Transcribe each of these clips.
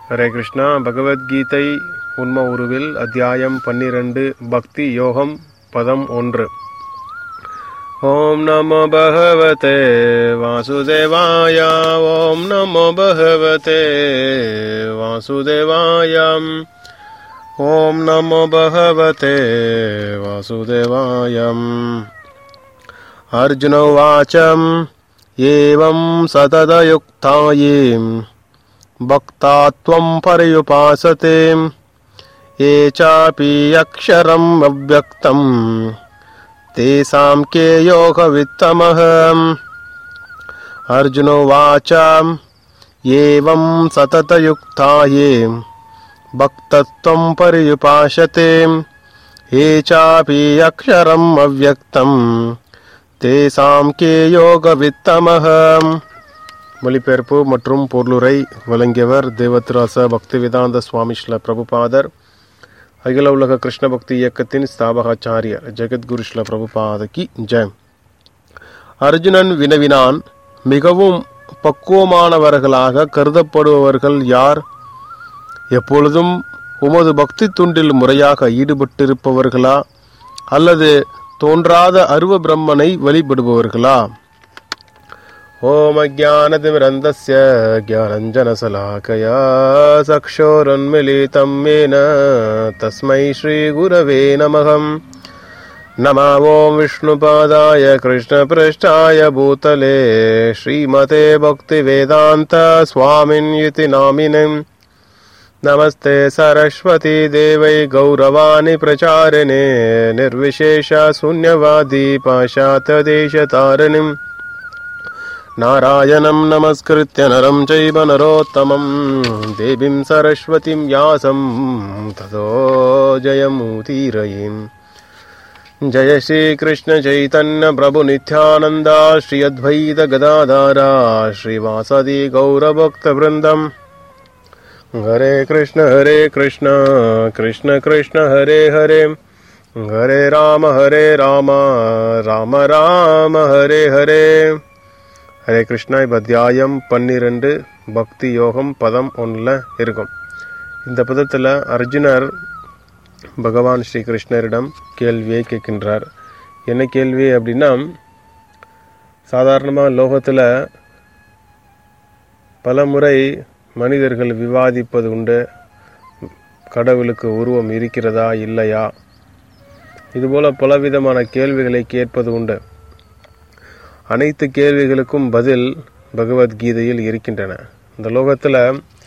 ஹரே கிருஷ்ணா பகவத்கீதை உண்ம உருவில் அத்தியாயம் பன்னிரண்டு பக்தி யோகம் பதம் ஒன்று ஓம் நமோ பகவதே வாசுதேவாய ஓம் நமோ பகவதே வாசுதேவாயம் ஓம் நமோ பகவதே வாசுதேவாயம் अर्जुन उवाच एवं सततयुक्तायीं भक्ता त्वं पर्युपासते ये चापि अक्षरम् अव्यक्तम् तेषां के योगवित्तमः अर्जुन उवाच एवं सततयुक्ताये भक्तत्वं पर्युपासते ये चापि अक्षरम् अव्यक्तम् தேசாம் கே யோக வித்தமக மொழிபெயர்ப்பு மற்றும் பொருளுரை வழங்கியவர் தேவத்ராச பக்திவேதாந்த சுவாமி ஸ்ல பிரபுபாதர் அகில உலக கிருஷ்ண பக்தி இயக்கத்தின் ஸ்தாபகாச்சாரியர் ஜெகத்குரு ஸ்ல பிரபுபாதகி ஜெயம் அர்ஜுனன் வினவினான் மிகவும் பக்குவமானவர்களாக கருதப்படுபவர்கள் யார் எப்பொழுதும் உமது பக்தி துண்டில் முறையாக ஈடுபட்டிருப்பவர்களா அல்லது தோன்றாத அருவ பிரம்மனை வழிபடுபவர்களா ஓம் அஜானதிமிரந்தஸ்ய ஜானஞ்சனசலாக்கயா சக்ஷோரன்மிலிதம் மேன தஸ்மை ஸ்ரீகுரவே நமகம் नम ॐ विष्णुपादाय कृष्णपृष्ठाय भूतले श्रीमते भक्तिवेदान्त स्वामिन्यति नामिनम् नमस्ते सरस्वती देवै गौरवाणि प्रचारिणे निर्विशेष शून्यवादी पाशात्यदेशतारिणिम् नारायणं नमस्कृत्य नरं चैव नरोत्तमं देवीं सरस्वतीं व्यासं ततो जयमुदीरयीम् जय श्रीकृष्ण चैतन्य प्रभु नित्यानन्द श्री अद्वैत गदाधारा श्रीवासदि गौरभक्तवृन्दम् हरे कृष्ण हरे कृष्ण कृष्ण कृष्ण हरे हरे हरे राम हरे राम ராம ராம ஹரே ஹரே ஹரே கிருஷ்ணா இப்போ அத்தியாயம் பன்னிரெண்டு பக்தி யோகம் பதம் ஒன்றில் இருக்கும் இந்த பதத்தில் அர்ஜுனர் பகவான் ஸ்ரீ கிருஷ்ணரிடம் கேள்வியை கேட்கின்றார் என்ன கேள்வி அப்படின்னா சாதாரணமாக லோகத்தில் பல முறை மனிதர்கள் விவாதிப்பது உண்டு கடவுளுக்கு உருவம் இருக்கிறதா இல்லையா இதுபோல பலவிதமான கேள்விகளை கேட்பது உண்டு அனைத்து கேள்விகளுக்கும் பதில் பகவத்கீதையில் இருக்கின்றன இந்த லோகத்தில்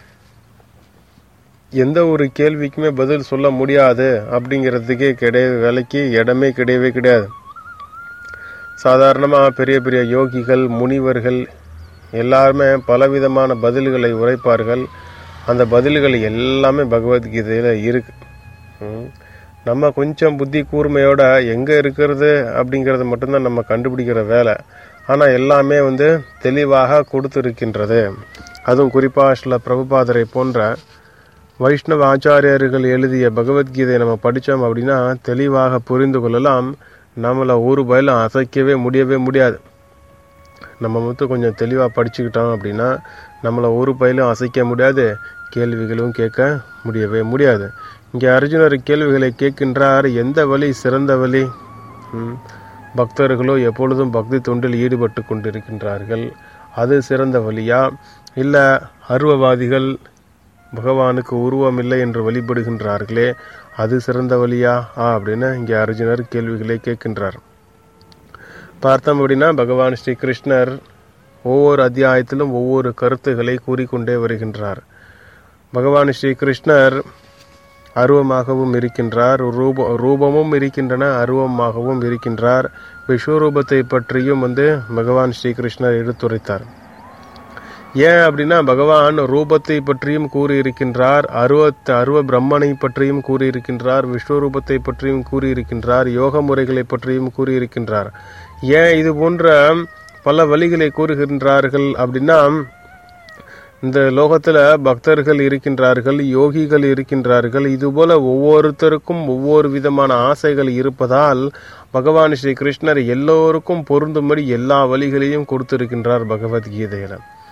எந்த ஒரு கேள்விக்குமே பதில் சொல்ல முடியாது அப்படிங்கிறதுக்கே கிடையாது வேலைக்கு இடமே கிடையவே கிடையாது சாதாரணமாக பெரிய பெரிய யோகிகள் முனிவர்கள் எல்லாருமே பலவிதமான பதில்களை உரைப்பார்கள் அந்த பதில்கள் எல்லாமே பகவத்கீதையில் இருக்கு நம்ம கொஞ்சம் புத்தி கூர்மையோட எங்கே இருக்கிறது அப்படிங்கிறத மட்டும்தான் நம்ம கண்டுபிடிக்கிற வேலை ஆனால் எல்லாமே வந்து தெளிவாக கொடுத்துருக்கின்றது அதுவும் குறிப்பாக சில பிரபுபாதரை போன்ற வைஷ்ணவ ஆச்சாரியர்கள் எழுதிய பகவத்கீதையை நம்ம படித்தோம் அப்படின்னா தெளிவாக புரிந்து கொள்ளலாம் நம்மளை ஒரு பயிலும் அசைக்கவே முடியவே முடியாது நம்ம மட்டும் கொஞ்சம் தெளிவாக படிச்சுக்கிட்டோம் அப்படின்னா நம்மளை ஒரு பயிலும் அசைக்க முடியாது கேள்விகளும் கேட்க முடியவே முடியாது இங்கே அர்ஜுனர் கேள்விகளை கேட்கின்றார் எந்த வழி சிறந்த வழி பக்தர்களோ எப்பொழுதும் பக்தி தொண்டில் ஈடுபட்டு கொண்டிருக்கின்றார்கள் அது சிறந்த வழியா இல்லை அருவவாதிகள் பகவானுக்கு உருவம் இல்லை என்று வழிபடுகின்றார்களே அது சிறந்த வழியா ஆ அப்படின்னு இங்கே அர்ஜுனர் கேள்விகளை கேட்கின்றார் பார்த்தோம் அப்படின்னா பகவான் ஸ்ரீ கிருஷ்ணர் ஒவ்வொரு அத்தியாயத்திலும் ஒவ்வொரு கருத்துக்களை கூறிக்கொண்டே வருகின்றார் பகவான் ஸ்ரீ கிருஷ்ணர் அருவமாகவும் இருக்கின்றார் ரூப ரூபமும் இருக்கின்றன அருவமாகவும் இருக்கின்றார் விஸ்வரூபத்தை பற்றியும் வந்து பகவான் ஸ்ரீ கிருஷ்ணர் எடுத்துரைத்தார் ஏன் அப்படின்னா பகவான் ரூபத்தை பற்றியும் கூறியிருக்கின்றார் அருவத் அருவ பிரம்மனை பற்றியும் கூறியிருக்கின்றார் விஸ்வரூபத்தை பற்றியும் கூறியிருக்கின்றார் யோக முறைகளை பற்றியும் கூறியிருக்கின்றார் ஏன் இது போன்ற பல வழிகளை கூறுகின்றார்கள் அப்படின்னா இந்த லோகத்துல பக்தர்கள் இருக்கின்றார்கள் யோகிகள் இருக்கின்றார்கள் இதுபோல ஒவ்வொருத்தருக்கும் ஒவ்வொரு விதமான ஆசைகள் இருப்பதால் பகவான் ஸ்ரீ கிருஷ்ணர் எல்லோருக்கும் பொருந்தும்படி எல்லா வழிகளையும் கொடுத்திருக்கின்றார் பகவத்கீதையில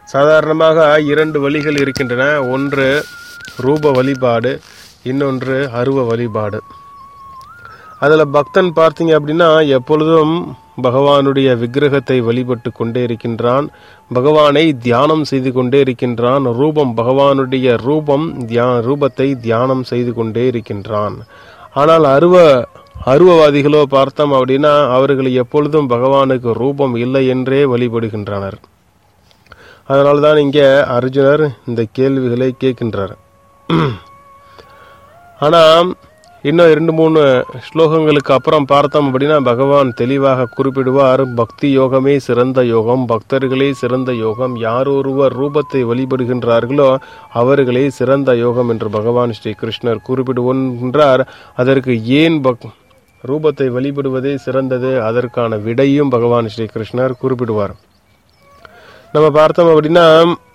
சாதாரணமாக இரண்டு வழிகள் இருக்கின்றன ஒன்று ரூப வழிபாடு இன்னொன்று அருவ வழிபாடு அதில் பக்தன் பார்த்தீங்க அப்படின்னா எப்பொழுதும் பகவானுடைய விக்கிரகத்தை வழிபட்டு கொண்டே இருக்கின்றான் பகவானை தியானம் செய்து கொண்டே இருக்கின்றான் ரூபம் பகவானுடைய ரூபம் தியா ரூபத்தை தியானம் செய்து கொண்டே இருக்கின்றான் ஆனால் அருவ அருவவாதிகளோ பார்த்தோம் அப்படின்னா அவர்கள் எப்பொழுதும் பகவானுக்கு ரூபம் இல்லை என்றே வழிபடுகின்றனர் அதனால்தான் இங்கே அர்ஜுனர் இந்த கேள்விகளை கேட்கின்றார் ஆனால் இன்னும் இரண்டு மூணு ஸ்லோகங்களுக்கு அப்புறம் பார்த்தோம் அப்படின்னா பகவான் தெளிவாக குறிப்பிடுவார் பக்தி யோகமே சிறந்த யோகம் பக்தர்களே சிறந்த யோகம் யார் ஒருவர் ரூபத்தை வழிபடுகின்றார்களோ அவர்களே சிறந்த யோகம் என்று பகவான் ஸ்ரீ கிருஷ்ணர் குறிப்பிடுகின்றார் அதற்கு ஏன் பக் ரூபத்தை வழிபடுவதே சிறந்தது அதற்கான விடையும் பகவான் ஸ்ரீ கிருஷ்ணர் குறிப்பிடுவார் நம்ம பார்த்தோம் அப்படின்னா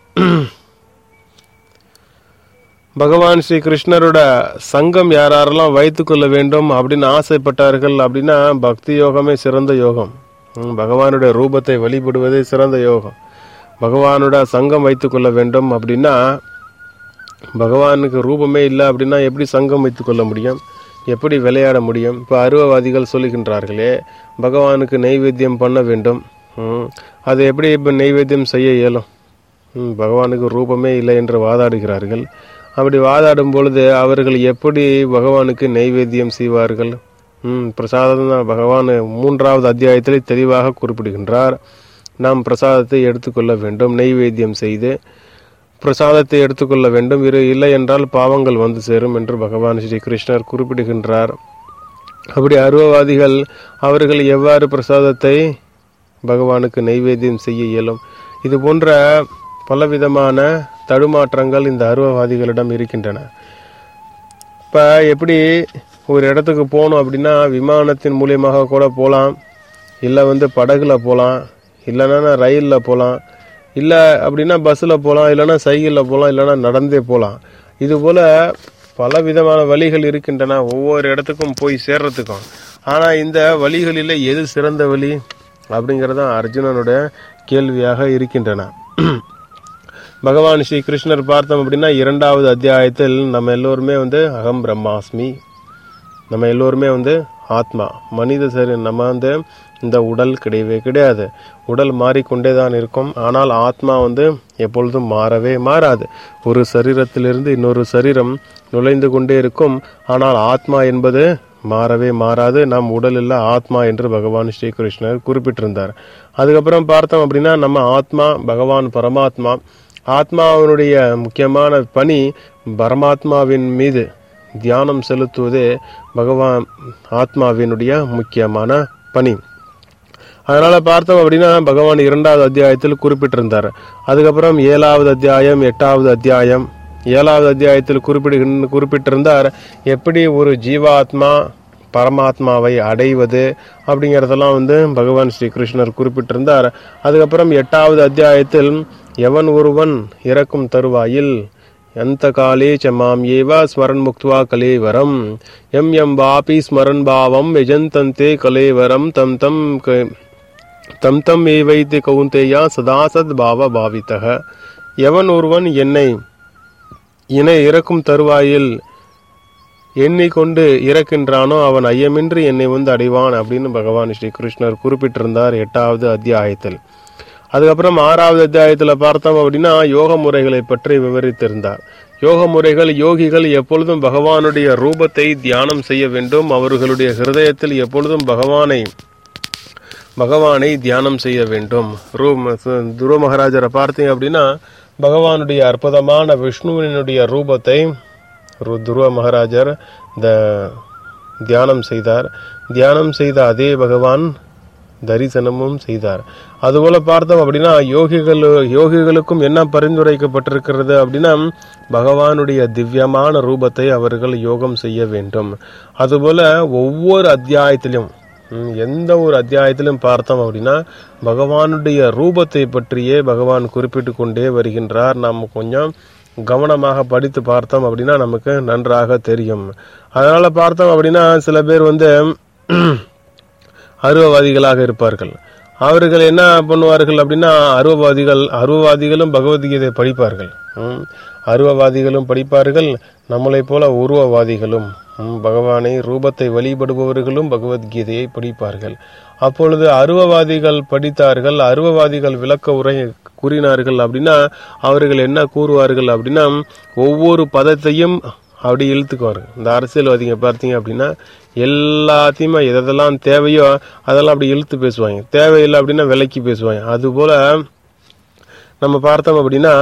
பகவான் ஸ்ரீ கிருஷ்ணரோட சங்கம் யாரெல்லாம் வைத்து கொள்ள வேண்டும் அப்படின்னு ஆசைப்பட்டார்கள் அப்படின்னா பக்தி யோகமே சிறந்த யோகம் ம், பகவானுடைய ரூபத்தை வழிபடுவதே சிறந்த யோகம் பகவானோட சங்கம் வைத்து கொள்ள வேண்டும் அப்படின்னா பகவானுக்கு ரூபமே இல்லை அப்படின்னா எப்படி சங்கம் வைத்து கொள்ள முடியும் எப்படி விளையாட முடியும் இப்போ அருவவாதிகள் சொல்லுகின்றார்களே பகவானுக்கு நெய்வேத்தியம் பண்ண வேண்டும் ம், அதை எப்படி இப்போ நெய்வேத்தியம் செய்ய இயலும் ம், பகவானுக்கு ரூபமே இல்லை என்று வாதாடுகிறார்கள் அப்படி வாதாடும் பொழுது அவர்கள் எப்படி பகவானுக்கு நெய்வேத்தியம் செய்வார்கள் ம் பிரசாதம் தான் பகவான் மூன்றாவது அத்தியாயத்தில் தெளிவாக குறிப்பிடுகின்றார் நாம் பிரசாதத்தை எடுத்துக்கொள்ள வேண்டும் நெய்வேத்தியம் செய்து பிரசாதத்தை எடுத்துக்கொள்ள வேண்டும் இரு இல்லை என்றால் பாவங்கள் வந்து சேரும் என்று பகவான் ஸ்ரீ கிருஷ்ணர் குறிப்பிடுகின்றார் அப்படி அருவவாதிகள் அவர்கள் எவ்வாறு பிரசாதத்தை பகவானுக்கு நைவேத்தியம் செய்ய இயலும் இது போன்ற பலவிதமான தடுமாற்றங்கள் இந்த அருவவாதிகளிடம் இருக்கின்றன இப்போ எப்படி ஒரு இடத்துக்கு போகணும் அப்படின்னா விமானத்தின் மூலியமாக கூட போகலாம் இல்லை வந்து படகுல போகலாம் இல்லைன்னா ரயிலில் போகலாம் இல்லை அப்படின்னா பஸ்ஸில் போகலாம் இல்லைன்னா சைக்கிளில் போகலாம் இல்லைன்னா நடந்தே போகலாம் இதுபோல் பல விதமான வழிகள் இருக்கின்றன ஒவ்வொரு இடத்துக்கும் போய் சேர்றதுக்கும் ஆனால் இந்த வழிகளில் எது சிறந்த வழி அப்படிங்கிறது தான் அர்ஜுனனுடைய கேள்வியாக இருக்கின்றன பகவான் ஸ்ரீ கிருஷ்ணர் பார்த்தோம் அப்படின்னா இரண்டாவது அத்தியாயத்தில் நம்ம எல்லோருமே வந்து அகம் பிரம்மாஸ்மி நம்ம எல்லோருமே வந்து ஆத்மா மனித சரி நம்ம வந்து இந்த உடல் கிடையவே கிடையாது உடல் மாறிக்கொண்டே தான் இருக்கும் ஆனால் ஆத்மா வந்து எப்பொழுதும் மாறவே மாறாது ஒரு சரீரத்திலிருந்து இன்னொரு சரீரம் நுழைந்து கொண்டே இருக்கும் ஆனால் ஆத்மா என்பது மாறவே மாறாது நம் உடல் இல்ல ஆத்மா என்று பகவான் ஸ்ரீ கிருஷ்ணர் குறிப்பிட்டிருந்தார் அதுக்கப்புறம் பார்த்தோம் அப்படின்னா நம்ம ஆத்மா பகவான் பரமாத்மா ஆத்மாவினுடைய முக்கியமான பணி பரமாத்மாவின் மீது தியானம் செலுத்துவதே பகவான் ஆத்மாவினுடைய முக்கியமான பணி அதனால பார்த்தோம் அப்படின்னா பகவான் இரண்டாவது அத்தியாயத்தில் குறிப்பிட்டிருந்தார் அதுக்கப்புறம் ஏழாவது அத்தியாயம் எட்டாவது அத்தியாயம் ஏழாவது அத்தியாயத்தில் குறிப்பிடுகின்ற குறிப்பிட்டிருந்தார் எப்படி ஒரு ஜீவாத்மா பரமாத்மாவை அடைவது அப்படிங்கிறதெல்லாம் வந்து பகவான் ஸ்ரீ கிருஷ்ணர் குறிப்பிட்டிருந்தார் அதுக்கப்புறம் எட்டாவது அத்தியாயத்தில் எவன் ஒருவன் இறக்கும் தருவாயில் எந்த காலே ச மாம் ஏவ ஸ்மரன் முக்துவா கலேவரம் எம் எம் வாபி ஸ்மரன் பாவம் யஜந்தந்தே கலேவரம் தம் தம் க- தம் தம் ஏவைத்து கவுந்தேயா சதாசத் பாவ பாவித்தக எவன் ஒருவன் என்னை இணை இறக்கும் தருவாயில் எண்ணிக்கொண்டு இறக்கின்றானோ அவன் ஐயமின்றி என்னை வந்து அடைவான் அப்படின்னு பகவான் ஸ்ரீ கிருஷ்ணர் குறிப்பிட்டிருந்தார் எட்டாவது அத்தியாயத்தில் அதுக்கப்புறம் ஆறாவது அத்தியாயத்தில் பார்த்தோம் அப்படின்னா யோக முறைகளை பற்றி விவரித்திருந்தார் யோக முறைகள் யோகிகள் எப்பொழுதும் பகவானுடைய ரூபத்தை தியானம் செய்ய வேண்டும் அவர்களுடைய ஹிருதயத்தில் எப்பொழுதும் பகவானை பகவானை தியானம் செய்ய வேண்டும் ரூம் துருவ மகாராஜரை பார்த்தீங்க அப்படின்னா பகவானுடைய அற்புதமான விஷ்ணுவினுடைய ரூபத்தை ரு- துருவ மகாராஜர் த தியானம் செய்தார் தியானம் செய்த அதே பகவான் தரிசனமும் செய்தார் அதுபோல பார்த்தோம் அப்படின்னா யோகிகள் யோகிகளுக்கும் என்ன பரிந்துரைக்கப்பட்டிருக்கிறது அப்படின்னா பகவானுடைய திவ்யமான ரூபத்தை அவர்கள் யோகம் செய்ய வேண்டும் அதுபோல ஒவ்வொரு அத்தியாயத்திலும் ம், எந்த ஒரு அத்தியாயத்திலும் பார்த்தோம் அப்படின்னா பகவானுடைய ரூபத்தை பற்றியே பகவான் குறிப்பிட்டு கொண்டே வருகின்றார் நாம் கொஞ்சம் கவனமாக படித்து பார்த்தோம் அப்படின்னா நமக்கு நன்றாக தெரியும் அதனால பார்த்தோம் அப்படின்னா சில பேர் வந்து அருவவாதிகளாக இருப்பார்கள் அவர்கள் என்ன பண்ணுவார்கள் அப்படின்னா அருவவாதிகள் அருவவாதிகளும் பகவத்கீதை படிப்பார்கள் ம். அருவவாதிகளும் படிப்பார்கள் நம்மளைப் போல உருவவாதிகளும் ம், பகவானை ரூபத்தை வழிபடுபவர்களும் பகவத்கீதையை படிப்பார்கள் அப்பொழுது அருவவாதிகள் படித்தார்கள் அருவவாதிகள் விளக்க உரை கூறினார்கள் அப்படின்னா அவர்கள் என்ன கூறுவார்கள் அப்படின்னா ஒவ்வொரு பதத்தையும் அப்படி இழுத்துக்குவாரு இந்த அரசியல்வாதிங்க பார்த்தீங்க அப்படின்னா எல்லாத்தையுமே எதெல்லாம் தேவையோ அதெல்லாம் அப்படி இழுத்து பேசுவாங்க தேவையில்லை அப்படின்னா விலைக்கு பேசுவாங்க அதுபோல நம்ம பார்த்தோம் அப்படின்னா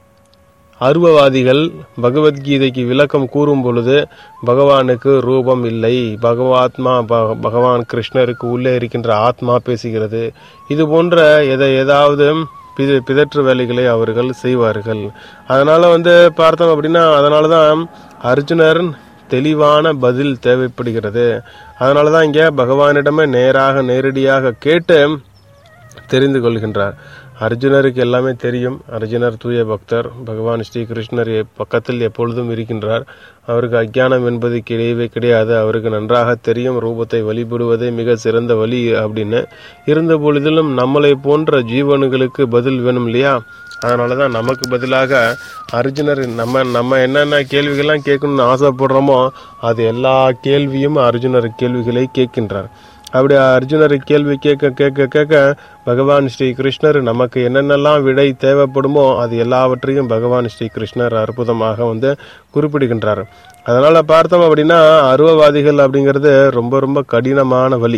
அருவவாதிகள் பகவத்கீதைக்கு விளக்கம் கூறும் பொழுது பகவானுக்கு ரூபம் இல்லை பகவாத்மா ப- பகவான் கிருஷ்ணருக்கு உள்ளே இருக்கின்ற ஆத்மா பேசுகிறது இது போன்ற எதை ஏதாவது பித பிதற்று வேலைகளை அவர்கள் செய்வார்கள் அதனால வந்து பார்த்தோம் அப்படின்னா அதனால தான் அர்ஜுனர் தெளிவான பதில் தேவைப்படுகிறது அதனால தான் இங்கே பகவானிடமே நேராக நேரடியாக கேட்டு தெரிந்து கொள்கின்றார் அர்ஜுனருக்கு எல்லாமே தெரியும் அர்ஜுனர் தூய பக்தர் பகவான் ஸ்ரீ கிருஷ்ணர் எப்- பக்கத்தில் எப்பொழுதும் இருக்கின்றார் அவருக்கு அஜ்ஞானம் என்பது கிடையவே கிடையாது அவருக்கு நன்றாக தெரியும் ரூபத்தை வழிபடுவதே மிக சிறந்த வழி அப்படின்னு இருந்த பொழுதிலும் நம்மளை போன்ற ஜீவனுகளுக்கு பதில் வேணும் இல்லையா அதனாலதான் நமக்கு பதிலாக அர்ஜுனர் நம்ம நம்ம என்னென்ன கேள்விகள்லாம் கேட்கணும்னு ஆசைப்படுறோமோ அது எல்லா கேள்வியும் அர்ஜுனர் கேள்விகளை கேட்கின்றார் அப்படி அர்ஜுனர் கேள்வி கேட்க கேட்க கேட்க பகவான் ஸ்ரீ கிருஷ்ணர் நமக்கு என்னென்னலாம் விடை தேவைப்படுமோ அது எல்லாவற்றையும் பகவான் ஸ்ரீ கிருஷ்ணர் அற்புதமாக வந்து குறிப்பிடுகின்றார் அதனால பார்த்தோம் அப்படின்னா அருவவாதிகள் அப்படிங்கிறது ரொம்ப ரொம்ப கடினமான வழி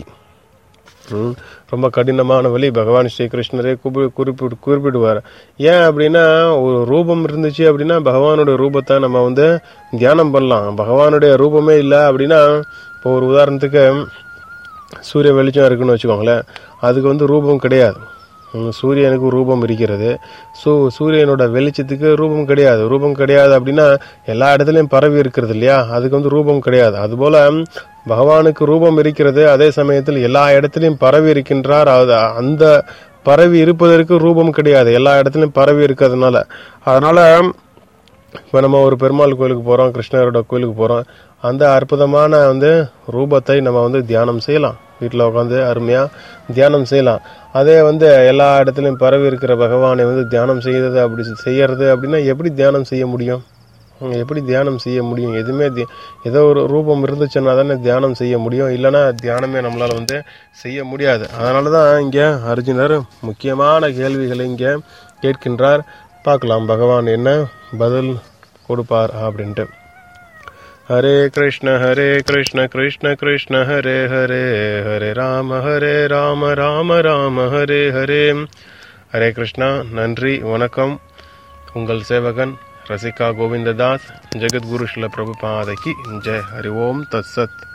ம், ரொம்ப கடினமான வழி பகவான் ஸ்ரீ கிருஷ்ணரே குறிப்பி குறிப்பிடு குறிப்பிடுவார் ஏன் அப்படின்னா ஒரு ரூபம் இருந்துச்சு அப்படின்னா பகவானுடைய ரூபத்தை நம்ம வந்து தியானம் பண்ணலாம் பகவானுடைய ரூபமே இல்லை அப்படின்னா இப்போ ஒரு உதாரணத்துக்கு சூரிய வெளிச்சம் இருக்குன்னு வச்சுக்கோங்களேன் அதுக்கு வந்து ரூபம் கிடையாது ம், சூரியனுக்கு ரூபம் இருக்கிறது சூ சூரியனோட வெளிச்சத்துக்கு ரூபம் கிடையாது ரூபம் கிடையாது அப்படின்னா எல்லா இடத்துலையும் பரவி இருக்கிறது இல்லையா அதுக்கு வந்து ரூபம் கிடையாது அதுபோல பகவானுக்கு ரூபம் இருக்கிறது அதே சமயத்தில் எல்லா இடத்துலையும் பரவி இருக்கின்றார் அது அந்த பரவி இருப்பதற்கு ரூபம் கிடையாது எல்லா இடத்துலையும் பரவி இருக்கிறதுனால அதனால இப்போ நம்ம ஒரு பெருமாள் கோயிலுக்கு போகிறோம் கிருஷ்ணரோட கோயிலுக்கு போகிறோம் அந்த அற்புதமான வந்து ரூபத்தை நம்ம வந்து தியானம் செய்யலாம் வீட்டில் உட்காந்து அருமையாக தியானம் செய்யலாம் அதே வந்து எல்லா இடத்துலையும் பரவி இருக்கிற பகவானை வந்து தியானம் செய்யறது அப்படி செய்யறது அப்படின்னா எப்படி தியானம் செய்ய முடியும் ஹம், எப்படி தியானம் செய்ய முடியும் எதுவுமே தி- ஏதோ ஒரு ரூபம் இருந்துச்சுன்னா தானே தியானம் செய்ய முடியும் இல்லைன்னா தியானமே நம்மளால வந்து செய்ய முடியாது அதனால தான் இங்கே அர்ஜுனர் முக்கியமான கேள்விகளை இங்கே கேட்கின்றார் பார்க்கலாம் பகவான் என்ன பதில் கொடுப்பார் அப்படின்ட்டு ஹரே கிருஷ்ண ஹரே கிருஷ்ண கிருஷ்ண கிருஷ்ண ஹரே ஹரே ஹரே ராம ஹரே ராம ராம ராம ஹரே ஹரே ஹரே கிருஷ்ணா நன்றி வணக்கம் உங்கள் சேவகன் ரசிகா கோவிந்ததாஸ் ஜெகத்குரு ஸ்ல பிரபுபாதகி ஜெய் ஹரி ஓம் தத் சத்